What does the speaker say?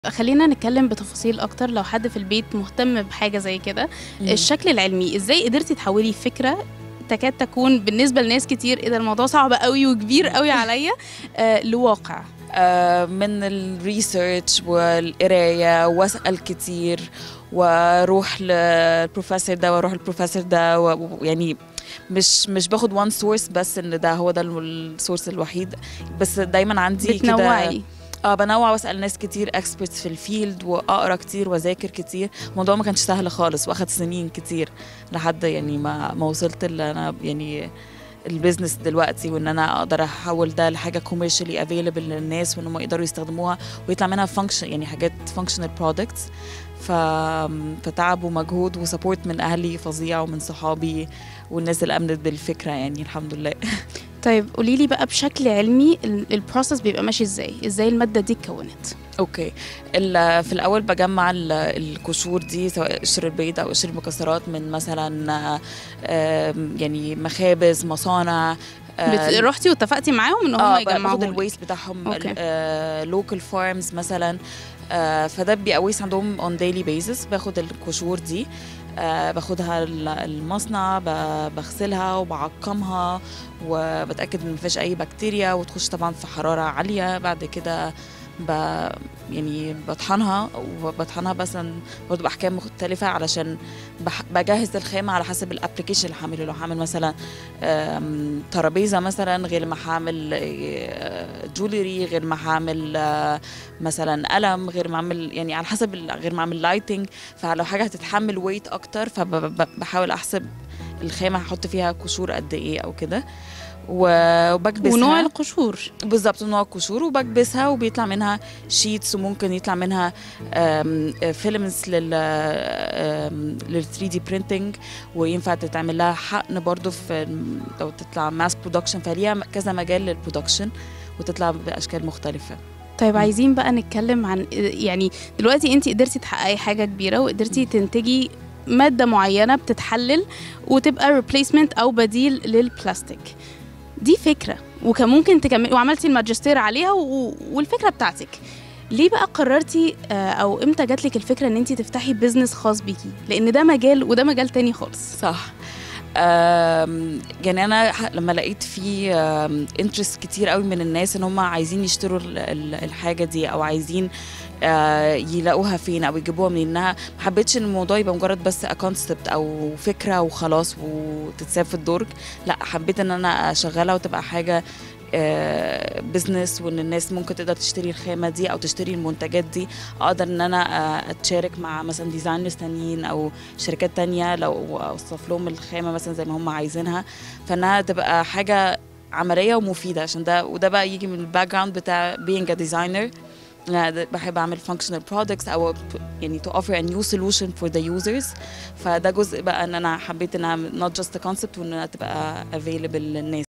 خلينا نتكلم بتفاصيل اكتر لو حد في البيت مهتم بحاجه زي كده الشكل العلمي ازاي قدرتي تحولي فكره تكاد تكون بالنسبه لناس كتير ايه ده الموضوع صعب قوي وكبير قوي عليا آه لواقع آه، من الريسيرش والقرايه واسال كتير واروح للبروفيسور ده واروح للبروفيسور ده و- ويعني مش مش باخد وان سورس بس ان ده هو ده السورس الوحيد بس دايما عندي كده بتنوعي اه بنوع واسال ناس كتير اكسبرتس في الفيلد واقرا كتير واذاكر كتير الموضوع ما كانش سهل خالص واخد سنين كتير لحد يعني ما ما وصلت اللي انا يعني البيزنس دلوقتي وان انا اقدر احول ده لحاجه كوميرشالي افيلبل للناس وان هم يقدروا يستخدموها ويطلع منها فانكشن يعني حاجات فانكشنال برودكتس ف... فتعب ومجهود وسبورت من اهلي فظيع ومن صحابي والناس اللي امنت بالفكره يعني الحمد لله طيب قولي لي بقى بشكل علمي ال- البروسيس بيبقى ماشي ازاي ازاي الماده دي اتكونت اوكي ال- في الاول بجمع ال- القشور دي سواء قشر البيض او قشر المكسرات من مثلا آم، يعني مخابز مصانع بت... رحتي واتفقتي معاهم ان هم اه يجمعوا باخد لك. الويست بتاعهم أوكي. لوكال فارمز مثلا آه، فده بيبقى ويست عندهم اون ديلي بيزس باخد القشور دي آه، باخدها ال- المصنع ب- بغسلها وبعقمها وبتاكد ان مفيش اي بكتيريا وتخش طبعا في حراره عاليه بعد كده ب يعني بطحنها وبطحنها مثلا برضه باحكام مختلفه علشان بح- بجهز الخامه على حسب الابلكيشن اللي هعمله لو هعمل مثلا آم، ترابيزه مثلا غير ما هعمل آه، جولري غير ما هعمل آه، مثلا قلم غير ما اعمل يعني على حسب ال- غير ما اعمل لايتنج فلو حاجه هتتحمل ويت اكتر فبحاول احسب الخامه هحط فيها قشور قد ايه او كده و- وبكبسها ونوع القشور بالظبط نوع القشور وبكبسها وبيطلع منها شيتس وممكن يطلع منها فيلمنتس لل لل 3 دي برينتنج وينفع تتعمل لها حقن برضو في لو تطلع ماس برودكشن فليها كذا مجال للبرودكشن وتطلع باشكال مختلفه طيب مم. عايزين بقى نتكلم عن يعني دلوقتي انت قدرتي تحققي حاجه كبيره وقدرتي تنتجي ماده معينه بتتحلل وتبقى ريبليسمنت او بديل للبلاستيك دي فكره وكان ممكن تكملي وعملتي الماجستير عليها و... والفكره بتاعتك ليه بقى قررتي آه، او امتى جات لك الفكره ان انت تفتحي بيزنس خاص بيكي لان ده مجال وده مجال تاني خالص صح آم، يعني انا ح- لما لقيت في انترست كتير قوي من الناس ان هم عايزين يشتروا ال- ال- الحاجه دي او عايزين آه، يلاقوها فين او يجيبوها منها ما حبيتش ان الموضوع يبقى مجرد بس كونسبت او فكره وخلاص وتتساب في الدرج لا حبيت ان انا اشغلها وتبقى حاجه بزنس وان الناس ممكن تقدر تشتري الخامه دي او تشتري المنتجات دي اقدر ان انا آه، اتشارك مع مثلا ديزاينرز تانيين او شركات تانية لو اوصف لهم الخامه مثلا زي ما هم عايزينها فانها تبقى حاجه عمليه ومفيده عشان ده وده بقى يجي من الباك جراوند بتاع being a designer أنا د- بحب اعمل functional products او يعني to offer a new solution for the users فده جزء بقى ان انا حبيت انها not just a concept وانها تبقى available للناس